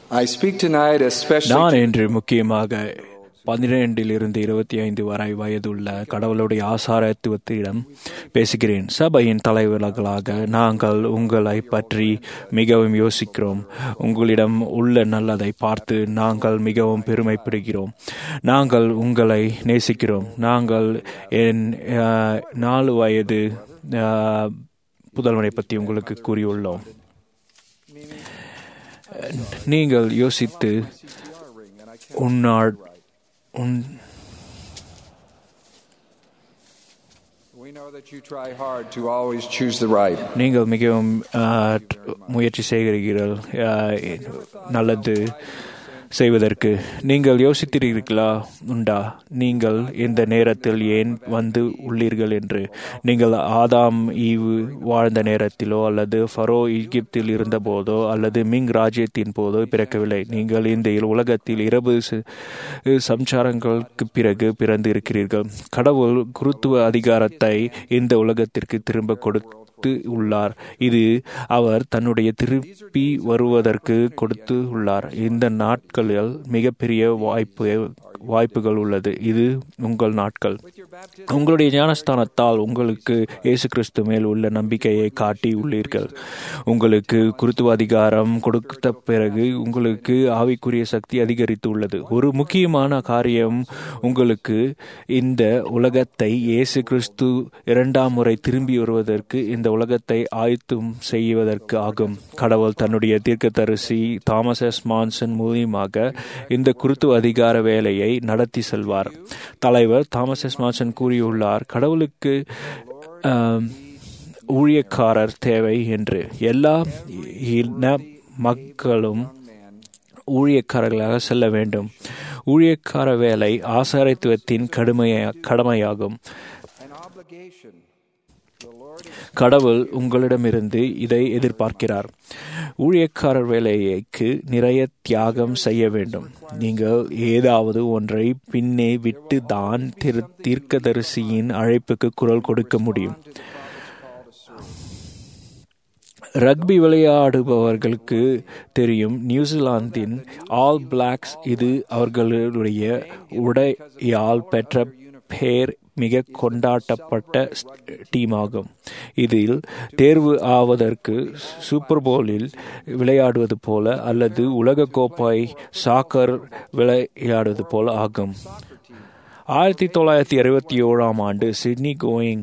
I speak tonight especially நான் to என்று முக்கியமாக பதினெண்டிலிருந்து இருபத்தி ஐந்து வரை வயதுள்ள கடவுளுடைய ஆசாரத்துவத்திடம் பேசுகிறேன் சபையின் தலைவர்களாக நாங்கள் உங்களை பற்றி மிகவும் யோசிக்கிறோம் உங்களிடம் உள்ள நல்லதை பார்த்து நாங்கள் மிகவும் பெருமைப்படுகிறோம் நாங்கள் உங்களை நேசிக்கிறோம் நாங்கள் என் அஹ், நாலு வயது அஹ், புதல்வனை பற்றி உங்களுக்கு கூறியுள்ளோம் நீங்கள் யோசித்து உன்னாள் உன் We know that you try hard to always choose the right. நீங்கள் மிகவும் ஆஹ், முயற்சி செய்கிறீர்கள் ஆஹ், நல்லது செய்வதற்கு நீங்கள் யோசித்திருக்கிறீர்களா உண்டா நீங்கள் இந்த நேரத்தில் ஏன் வந்து உள்ளீர்கள் என்று நீங்கள் ஆதாம் ஈவு வாழ்ந்த நேரத்திலோ அல்லது ஃபரோ ஈகிப்தில் இருந்தபோதோ அல்லது மிங் ராஜ்யத்தின் போதோ பிறக்கவில்லை நீங்கள் இந்த உலகத்தில் இரவு ச- சம்சாரங்களுக்கு பிறகு பிறந்து இருக்கிறீர்கள் கடவுள் குருத்துவ அதிகாரத்தை இந்த உலகத்திற்கு திரும்ப கொடுத்து உள்ளார் இது அவர் தன்னுடைய திருப்பி வருவதற்கு கொடுத்து உள்ளார் இந்த நாட்களில் மிகப்பெரிய வாய்ப்பு வாய்ப்புகள் உள்ளது இது உங்கள் நாட்கள் உங்களுடைய ஞானஸ்தானத்தால் உங்களுக்கு இயேசு கிறிஸ்து மேல் உள்ள நம்பிக்கையை காட்டி உள்ளீர்கள் உங்களுக்கு குருத்துவ அதிகாரம் கொடுத்த பிறகு உங்களுக்கு ஆவிக்குரிய சக்தி அதிகரித்து உள்ளது ஒரு முக்கியமான காரியம் உங்களுக்கு இந்த உலகத்தை இயேசு கிறிஸ்து இரண்டாம் முறை திரும்பி வருவதற்கு இந்த உலகத்தை ஆயத்தம் செய்வதற்கு ஆகும் கடவுள் தன்னுடைய தீர்க்கதரிசி தாமஸ் எஸ் மான்சன் மூலியமாக இந்த குருத்துவ அதிகார வேலையை நடத்தி செல்வார் தலைவர் தாமஸ் எஸ் மான்சன் கூறியுள்ளார் கடவுளுக்கு ஆம், ஊழியக்காரர் தேவை என்று எல்லா இன மக்களும் ஊழியக்காரர்களாக செல்ல வேண்டும் ஊழியக்கார வேலை ஆசாரித்துவத்தின் கடுமைய கடமையாகும் An obligation. The Lord is கடவுள் உங்களிடமிருந்து இதை எதிர்பார்க்கிறார் ஊழியக்காரர் வேலைக்கு நிறைய தியாகம் செய்ய வேண்டும் நீங்கள் ஏதாவது ஒன்றை பின்னே விட்டு தான் திரு தீர்க்கதரிசியின் அழைப்புக்கு குரல் கொடுக்க முடியும் ரக்பி விளையாடுபவர்களுக்கு தெரியும் நியூசிலாந்தின் ஆல் பிளாக்ஸ் இது அவர்களுடைய உடையால் பெற்ற பேர் மிக கொண்டாட்டப்பட்ட டீமாகும் இதில் தேர்வு ஆவதற்கு சூப்பர் போலில் விளையாடுவது போல அல்லது உலக கோப்பை சாக்கர் விளையாடுவது போல ஆகும் ஆயிரத்தி தொள்ளாயிரத்தி அறுபத்தி ஏழாம் ஆண்டு சிட்னி கோயிங்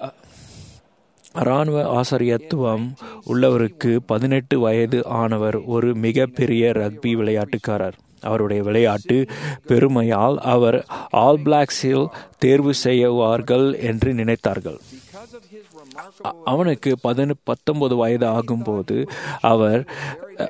இராணுவ ஆசிரியத்துவம் உள்ளவருக்கு பதினெட்டு வயது ஆனவர் ஒரு மிகப்பெரிய ரக்பி விளையாட்டுக்காரர் அவருடைய விளையாட்டு பெருமையால் அவர் ஆல் பிளாக்ஸில் தேர்வு செய்வார்கள் என்று நினைத்தார்கள் அ- அவனுக்கு பதினு பத்தொன்பது வயது ஆகும்போது அவர் அ,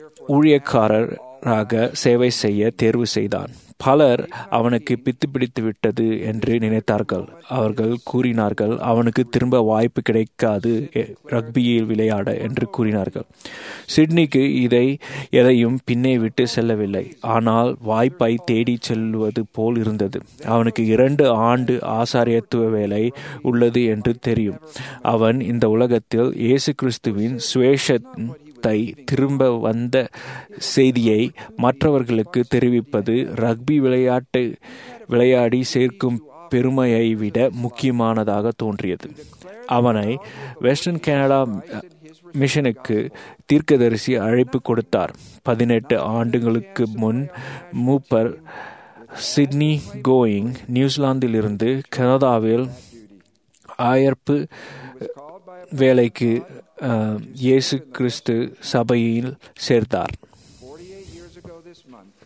ஊழியக்காரராக சேவை செய்ய தேர்வு செய்தான் பலர் அவனுக்கு பித்து பிடித்து விட்டது என்று நினைத்தார்கள் அவர்கள் கூறினார்கள் அவனுக்கு திரும்ப வாய்ப்பு கிடைக்காது எ- ரக்பியில் விளையாட என்று கூறினார்கள் சிட்னிக்கு இதை எதையும் பின்னே விட்டு செல்லவில்லை ஆனால் வாய்ப்பை தேடிச் செல்வது போல் இருந்தது அவனுக்கு இரண்டு ஆண்டு ஆசாரியத்துவ வேலை உள்ளது என்று தெரியும் அவன் இந்த உலகத்தில் இயேசு கிறிஸ்துவின் சுவேஷத்தை திரும்ப வந்த செய்தியை மற்றவர்களுக்கு தெரிவிப்பது ரக்பி விளையாட்டு விளையாடி சேர்க்கும் பெருமையை விட முக்கியமானதாக தோன்றியது அவனை வெஸ்டர்ன் கனடா மிஷனுக்கு தீர்க்கதரிசி அழைப்பு கொடுத்தார் பதினெட்டு ஆண்டுகளுக்கு முன் மூப்பர் சிட்னி கோயிங் நியூசிலாந்திலிருந்து கனடாவில் ஆயர்ப்பு வேலைக்கு அஹ், இயேசு கிறிஸ்து சபையில் சேர்த்தார் 48 years ago this month.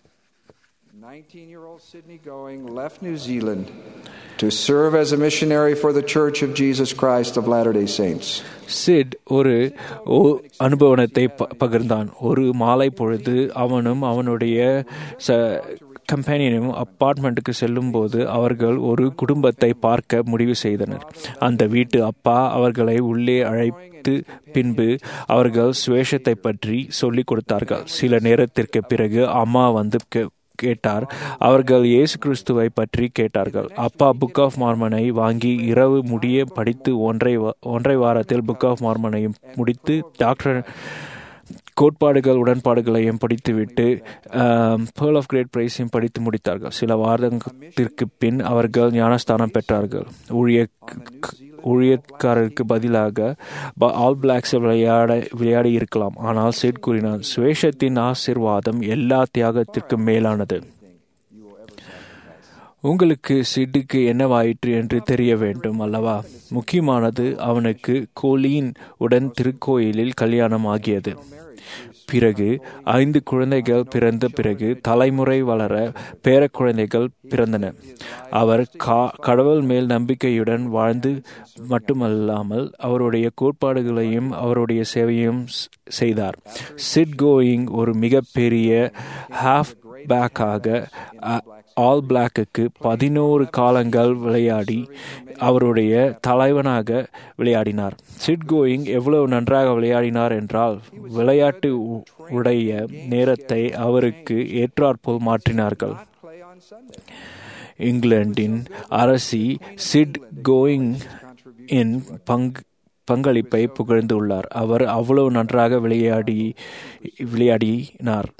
19 year old Sydney Going left New Zealand to serve as a missionary for the Church of Jesus Christ of Latter day Saints. சிட் ஒரு ஓ- அனுபவத்தை ப- பகிர்ந்தான் ஒரு மாலை பொழுது அவனும் அவனுடைய ச கம்பெனியனும் அப்பார்ட்மெண்ட்டுக்கு செல்லும்போது அவர்கள் ஒரு குடும்பத்தை பார்க்க முடிவு செய்தனர் அந்த வீட்டு அப்பா அவர்களை உள்ளே அழைத்து பின்பு அவர்கள் சுவேஷத்தை பற்றி சொல்லிக் கொடுத்தார்கள் சில நேரத்திற்கு பிறகு அம்மா வந்து கே- கேட்டார் அவர்கள் இயேசு கிறிஸ்துவை பற்றி கேட்டார்கள் அப்பா புக் ஆஃப் மார்மனை வாங்கி இரவு முடிய படித்து ஒன்றை வா- ஒன்றை வாரத்தில் புக் ஆஃப் மார்மனையும் முடித்து டாக்டர் கோட்பாடுகள் உடன்பாடுகளையும் படித்துவிட்டு பேர்ல் ஆஃப் கிரேட் பிரைஸையும் படித்து முடித்தார்கள் சில வாரத்திற்கு பின் அவர்கள் ஞானஸ்தானம் பெற்றார்கள் ஊழிய ஊழியக்காரருக்கு பதிலாக ஆல் பிளாக்ஸ் விளையாட விளையாடி இருக்கலாம் ஆனால் சிட் கூறினார் சுவேஷத்தின் ஆசிர்வாதம் எல்லா தியாகத்திற்கும் மேலானது உங்களுக்கு சிட்டுக்கு என்னவாயிற்று என்று தெரிய வேண்டும் அல்லவா முக்கியமானது அவனுக்கு கோலீன் உடன் திருக்கோயிலில் கல்யாணம் ஆகியது பிறகு ஐந்து குழந்தைகள் பிறந்த பிறகு தலைமுறை வளர பேர குழந்தைகள் பிறந்தன அவர் கடவுள் மேல் நம்பிக்கையுடன் வாழ்ந்து மட்டுமல்லாமல் அவருடைய கோட்பாடுகளையும் அவருடைய சேவையும் செய்தார் சிட் கோயிங் ஒரு மிகப்பெரிய ஹாஃப் பேக்காக ஆல் பிளாக்குக்கு பதினோரு காலங்கள் விளையாடி அவருடைய தலைவனாக விளையாடினார் சிட் கோயிங் எவ்வளவு நன்றாக விளையாடினார் என்றால் விளையாட்டு உடைய நேரத்தை அவருக்கு ஏற்றாற்போல் மாற்றினார்கள் இங்கிலாந்தின் அரசி சிட் கோயிங் இன் பங்கு பங்களிப்பை புகழ்ந்துள்ளார் அவர் அவ்வளவு நன்றாக விளையாடி விளையாடினார்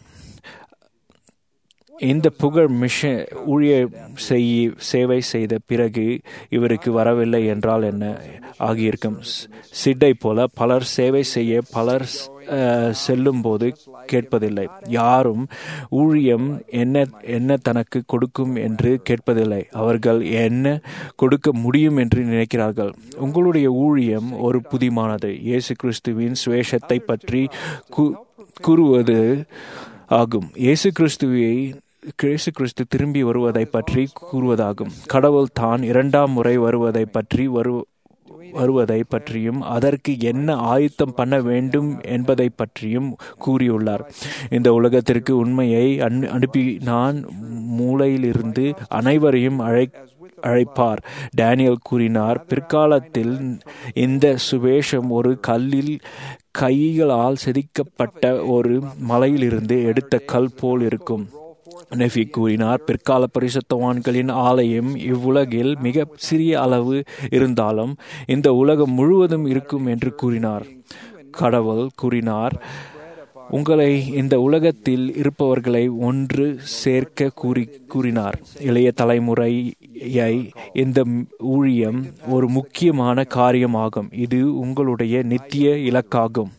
இந்த புகழ் மிஷன் ஊழிய செய்ய சேவை செய்த பிறகு இவருக்கு வரவில்லை என்றால் என்ன ஆகியிருக்கும் சிட்டை போல பலர் சேவை செய்ய பலர் செல்லும் போது கேட்பதில்லை யாரும் ஊழியம் என்ன என்ன தனக்கு கொடுக்கும் என்று கேட்பதில்லை அவர்கள் என்ன கொடுக்க முடியும் என்று நினைக்கிறார்கள் உங்களுடைய ஊழியம் ஒரு புதிமானது இயேசு கிறிஸ்துவின் சுவேஷத்தை பற்றி கூறுவது ஆகும் இயேசு கிறிஸ்துவை இயேசு கிறிஸ்து திரும்பி வருவதை பற்றி கூறுவதாகும் கடவுள் தான் இரண்டாம் முறை வருவதை பற்றி வரு வருவதை பற்றியும் அதற்கு என்ன ஆயுத்தம் பண்ண வேண்டும் என்பதை பற்றியும் கூறியுள்ளார் இந்த உலகத்திற்கு உண்மையை அனுப்பி நான் மூளையிலிருந்து அனைவரையும் அழை அழைப்பார் டேனியல் கூறினார் பிற்காலத்தில் இந்த சுவேஷம் ஒரு கல்லில் கைகளால் செதுக்கப்பட்ட ஒரு மலையிலிருந்து எடுத்த கல் போல் இருக்கும் நெஃபி கூறினார் பிற்கால பரிசுத்தவான்களின் ஆலயம் இவ்வுலகில் மிக சிறிய அளவு இருந்தாலும் இந்த உலகம் முழுவதும் இருக்கும் என்று கூறினார் கடவுள் கூறினார் உங்களை இந்த உலகத்தில் இருப்பவர்களை ஒன்று சேர்க்க கூறி கூறினார் இளைய தலைமுறையை இந்த ஊழியம் ஒரு முக்கியமான காரியமாகும் இது உங்களுடைய நித்திய இலக்காகும்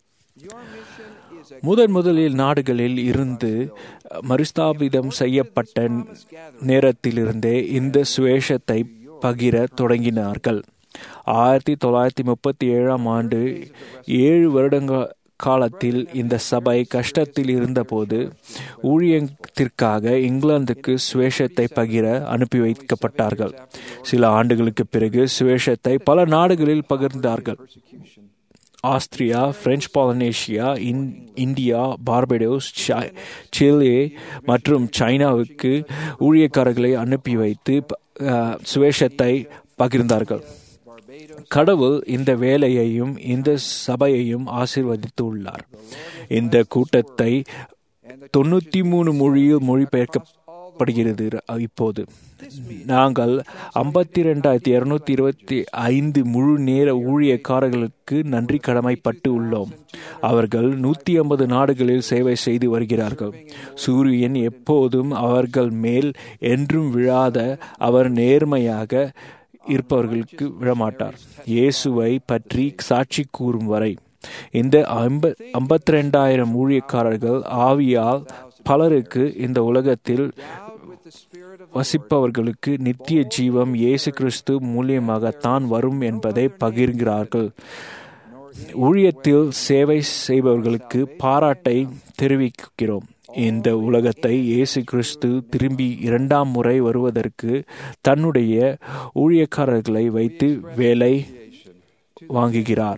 முதன் முதலில் நாடுகளில் இருந்து மறுஸ்தாபிதம் செய்யப்பட்ட நேரத்திலிருந்தே இந்த சுவேஷத்தை பகிர தொடங்கினார்கள் ஆயிரத்தி தொள்ளாயிரத்தி முப்பத்தி ஏழாம் ஆண்டு ஏழு வருடங்க காலத்தில் இந்த சபை கஷ்டத்தில் இருந்தபோது ஊழியத்திற்காக இங்கிலாந்துக்கு சுவேஷத்தை பகிர அனுப்பி வைக்கப்பட்டார்கள் சில ஆண்டுகளுக்கு பிறகு சுவேஷத்தை பல நாடுகளில் பகிர்ந்தார்கள் ஆஸ்திரியா பிரெஞ்சு பாலனேஷியா இன் இந்தியா பார்படோஸ் சிலே மற்றும் சைனாவுக்கு ஊழியக்காரர்களை அனுப்பி வைத்து சுவேஷத்தை பகிர்ந்தார்கள் கடவுள் இந்த வேலையையும் இந்த சபையையும் ஆசிர்வதித்து உள்ளார் இந்த கூட்டத்தை தொண்ணூத்தி மூணு மொழியில் மொழிபெயர்க்கப்படுகிறது இப்போது நாங்கள் ஐம்பத்தி ரெண்டாயிரத்தி இருநூத்தி இருபத்தி ஐந்து முழு நேர ஊழியக்காரர்களுக்கு நன்றி கடமைப்பட்டு உள்ளோம் அவர்கள் நூத்தி ஐம்பது நாடுகளில் சேவை செய்து வருகிறார்கள் சூரியன் எப்போதும் அவர்கள் மேல் என்றும் விழாத அவர் நேர்மையாக இருப்பவர்களுக்கு விழமாட்டார் இயேசுவை பற்றி சாட்சி கூறும் வரை இந்த ஐம்ப ஐம்பத்தி ரெண்டாயிரம் ஊழியக்காரர்கள் ஆவியால் பலருக்கு இந்த உலகத்தில் வசிப்பவர்களுக்கு நித்திய ஜீவம் இயேசு கிறிஸ்து மூலியமாகத்தான் வரும் என்பதை பகிர்கிறார்கள் ஊழியத்தில் சேவை செய்பவர்களுக்கு பாராட்டை தெரிவிக்கிறோம் இந்த உலகத்தை இயேசு கிறிஸ்து திரும்பி இரண்டாம் முறை வருவதற்கு தன்னுடைய ஊழியக்காரர்களை வைத்து வேலை வாங்குகிறார்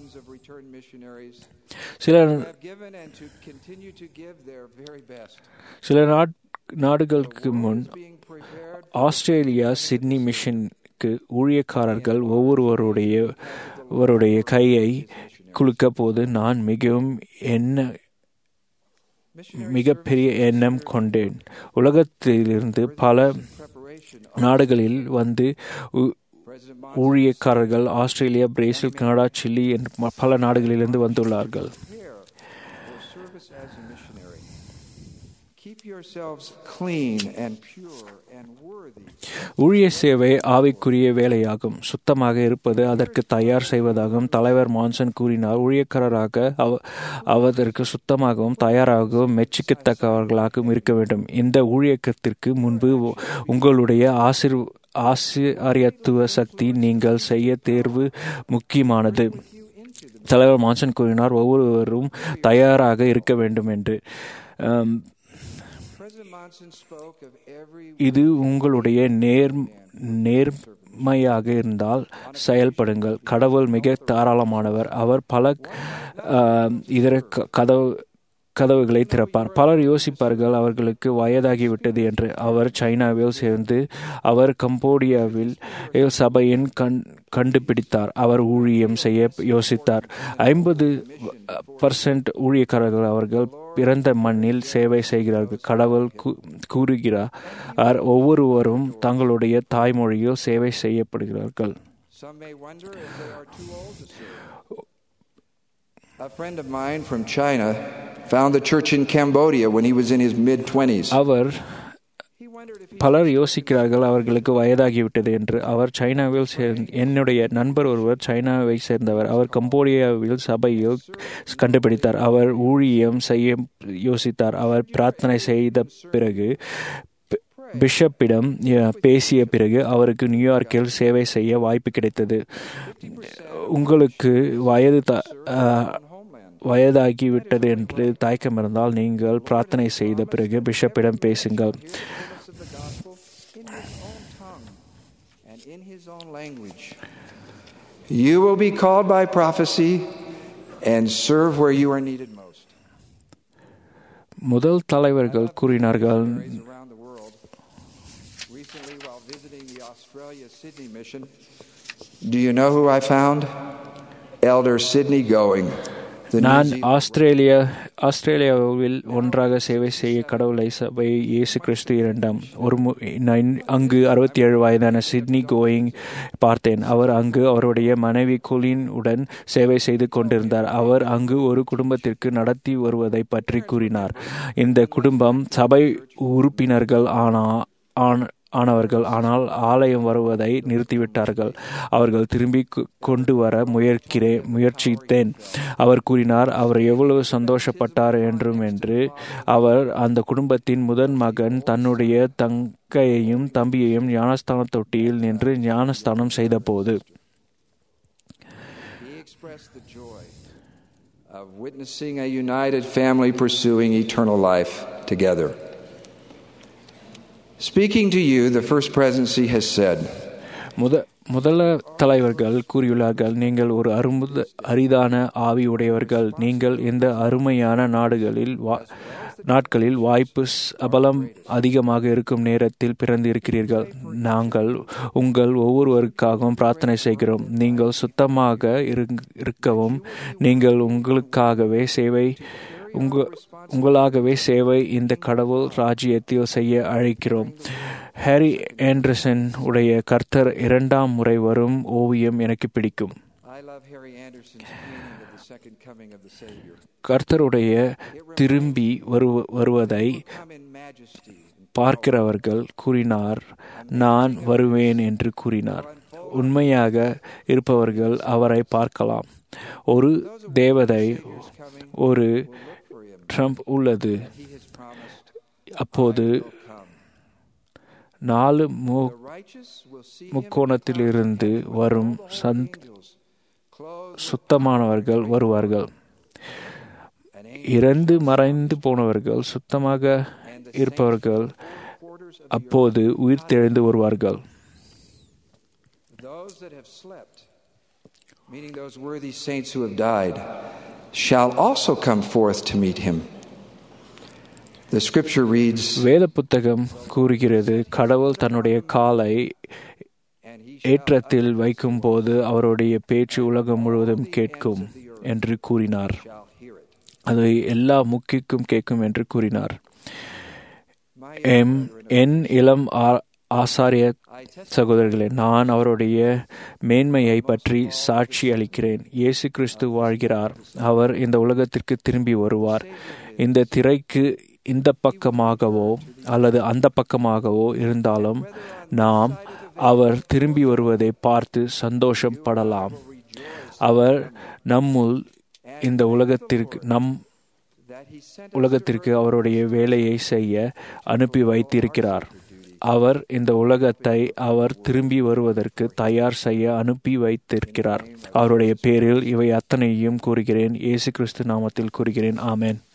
சில சில நாடுகளுக்கு முன் ஆஸ்திரேலியா சிட்னி மிஷனுக்கு ஊழியக்காரர்கள் ஒவ்வொருவருடைய அவருடைய கையை குலுக்க போது நான் மிகவும் என்ன மிகப்பெரிய எண்ணம் கொண்டேன் உலகத்திலிருந்து பல நாடுகளில் வந்து ஊழியக்காரர்கள் ஆஸ்திரேலியா பிரேசில் கனடா சில்லி பல நாடுகளிலிருந்து வந்துள்ளார்கள் missionary. Keep yourselves clean and pure and worthy. ஊழிய சேவை ஆவிக்குரிய வேலையாகும் சுத்தமாக இருப்பது அதற்கு தயார் செய்வதாகவும் தலைவர் மான்சன் கூறினார் ஊழியக்காரராக அவ அவதற்கு சுத்தமாகவும் தயாராகவும் மெச்சிக்கத்தக்கவர்களாகவும் இருக்க வேண்டும் இந்த ஊழியக்கத்திற்கு முன்பு உ- உங்களுடைய ஆசிர் ஆசிரியத்துவ சக்தி நீங்கள் செய்ய தேர்வு முக்கியமானது தலைவர் மான்சன் கூறினார் ஒவ்வொருவரும் தயாராக இருக்க வேண்டும் என்று ஆம், President Monson spoke of every இது உங்களுடைய நேர் நேர்மையாக இருந்தால் செயல்படுங்கள் கடவுள் மிக தாராளமானவர் அவர் பல ஆஹ், இதர க- கதவு கதவுகளை திறப்பார் பலர் யோசிப்பார்கள் அவர்களுக்கு வயதாகிவிட்டது என்று அவர் சைனாவில் சேர்ந்து அவர் கம்போடியாவில் சபையின் கண் கண்டுபிடித்தார் அவர் ஊழியம் செய்ய யோசித்தார் ஐம்பது பர்சன்ட் ஊழியக்காரர்கள் அவர்கள் பிறந்த மண்ணில் சேவை செய்கிறார்கள் கடவுள் கூ- கூறுகிறார் ஒவ்வொருவரும் தங்களுடைய தாய்மொழியில் சேவை செய்யப்படுகிறார்கள் Some may wonder if they are too old to serve. A friend of mine from China found the church in Cambodia when he was in his mid 20s. Our He wondered if he பலர் யோசிக்கிறார்கள் அவர்களுக்கு வயதாகிவிட்டது என்று அவர் சைனாவில் சேர் என்னுடைய நண்பர் ஒருவர் சைனாவை சேர்ந்தவர் அவர் கம்போடியாவில் சபையில் கண்டுபிடித்தார் அவர் ஊழியம் செய்ய யோசித்தார் அவர் பிரார்த்தனை செய்த பிறகு பி- பிஷப்பிடம் அஹ், பேசிய பிறகு அவருக்கு நியூயார்க்கில் சேவை செய்ய வாய்ப்பு கிடைத்தது உங்களுக்கு வயது த- அஹ், homeland. வயதாகிவிட்டது என்று தயக்கம் இருந்தால் நீங்கள் பிரார்த்தனை செய்த பிறகு பிஷப்பிடம் பேசுங்கள் Fullness of the gospel in his own tongue and in his own language. You will be called by prophecy and serve where you are needed most. முதல் தலைவர்கள் கூறினார்கள் Missionaries around the world. Recently, while visiting the Australia Sydney mission, do you know who I found? Elder Sydney Going. The New நான் Zealand- Australia ஆஸ்திரேலியாவில் ஒன்றாக சேவை செய்ய கடவுளை சபை இயேசு கிறிஸ்து இரண்டாம் ஒரு மு- நான் அங்கு அறுபத்தி ஏழு வயதான சிட்னி கோயிங் பார்த்தேன் அவர் அங்கு அவருடைய மனைவி குலின் உடன் சேவை செய்து கொண்டிருந்தார் அவர் அங்கு ஒரு குடும்பத்திற்கு நடத்தி வருவதை பற்றி கூறினார் இந்த குடும்பம் சபை உறுப்பினர்கள் ஆனா ஆன ஆனவர்கள் ஆனால் ஆலயம் வருவதை நிறுத்திவிட்டார்கள் அவர்கள் திரும்பி கொ- கொண்டு வர முயற்கிறேன் முயற்சித்தேன் அவர் கூறினார் அவர் எவ்வளவு சந்தோஷப்பட்டார் என்றும் என்று அவர் அந்த குடும்பத்தின் முதன் மகன் தன்னுடைய தங்கையையும் தம்பியையும் ஞானஸ்தான தொட்டியில் நின்று ஞானஸ்தானம் செய்தபோது He expressed the joy of witnessing a united family pursuing eternal life together. Speaking to you, the First Presidency has said, முத முதல தலைவர்கள் கூறியுள்ளார்கள் நீங்கள் ஒரு அருமுத அரிதான ஆவி உடையவர்கள் நீங்கள் இந்த அருமையான நாடுகளில் வா நாட்களில் வாய்ப்பு ஸ்- அபலம் அதிகமாக இருக்கும் நேரத்தில் பிறந்திருக்கிறீர்கள் நாங்கள் உங்கள் ஒவ்வொருவருக்காகவும் பிரார்த்தனை செய்கிறோம் நீங்கள் சுத்தமாக இருங்- இருக்கவும் நீங்கள் உங்களுக்காகவே சேவை உங்க உங்களாகவே சேவை இந்த கடவுள் ராஜ்யத்தில் செய்ய அழைக்கிறோம் ஹாரி ஆண்டர்சன் உடைய கர்த்தர் இரண்டாம் முறை வரும் ஓவியம் எனக்கு பிடிக்கும் I love Harry Anderson's painting of the second coming of the Savior. கர்த்தருடைய திரும்பி வருவ வருவதை Come in majesty and பார்க்கிறவர்கள் கூறினார் நான் வருவேன் என்று கூறினார் உண்மையாக இருப்பவர்கள் அவரை பார்க்கலாம் ஒரு தேவதை ஒரு ட்ரம்ப் உள்ளது he has promised அப்போது come. நாலு மு The righteous will see him முக்கோணத்திலிருந்து வரும் சந்த் angels clothed சுத்தமானவர்கள் வருவார்கள் an angel இறந்து மறைந்து போனவர்கள் சுத்தமாக இருப்பவர்கள் quarters of அப்போது உயிர் தெழுந்து வருவார்கள் those that have slept, meaning those worthy saints who have died, shall also come forth to meet him. The scripture reads, வேத புத்தகம் கூறுகிறது கடவுள் தன்னுடைய காலை and he ஏற்றத்தில் வைக்கும்போது அவருடைய பேச்சு உலகம் முழுவதும் கேட்கும் என்று கூறினார் shall hear it. அது எல்லா முக்கிக்கும் கேட்கும் என்று கூறினார் My எம் என் இளம் ஆ- ஆசாரிய I testify சகோதரர்களே நான் அவருடைய மேன்மையை பற்றி சாட்சி அளிக்கிறேன் இயேசு கிறிஸ்து வாழ்கிறார் அவர் இந்த உலகத்திற்கு திரும்பி வருவார் இந்த திரைக்கு இந்த பக்கமாகவோ அல்லது அந்த பக்கமாகவோ இருந்தாலும் நாம் அவர் திரும்பி வருவதை பார்த்து சந்தோஷப்படலாம் அவர் நம்முள் இந்த உலகத்திற்கு நம் that he sent உலகத்திற்கு அவருடைய வேலையை செய்ய அனுப்பி வைத்திருக்கிறார் அவர் இந்த உலகத்தை அவர் திரும்பி வருவதற்கு தயார் செய்ய அனுப்பி வைத்திருக்கிறார் அவருடைய பேரில் இவை அத்தனையும் கூறுகிறேன் இயேசு கிறிஸ்து நாமத்தில் கூறுகிறேன் ஆமென்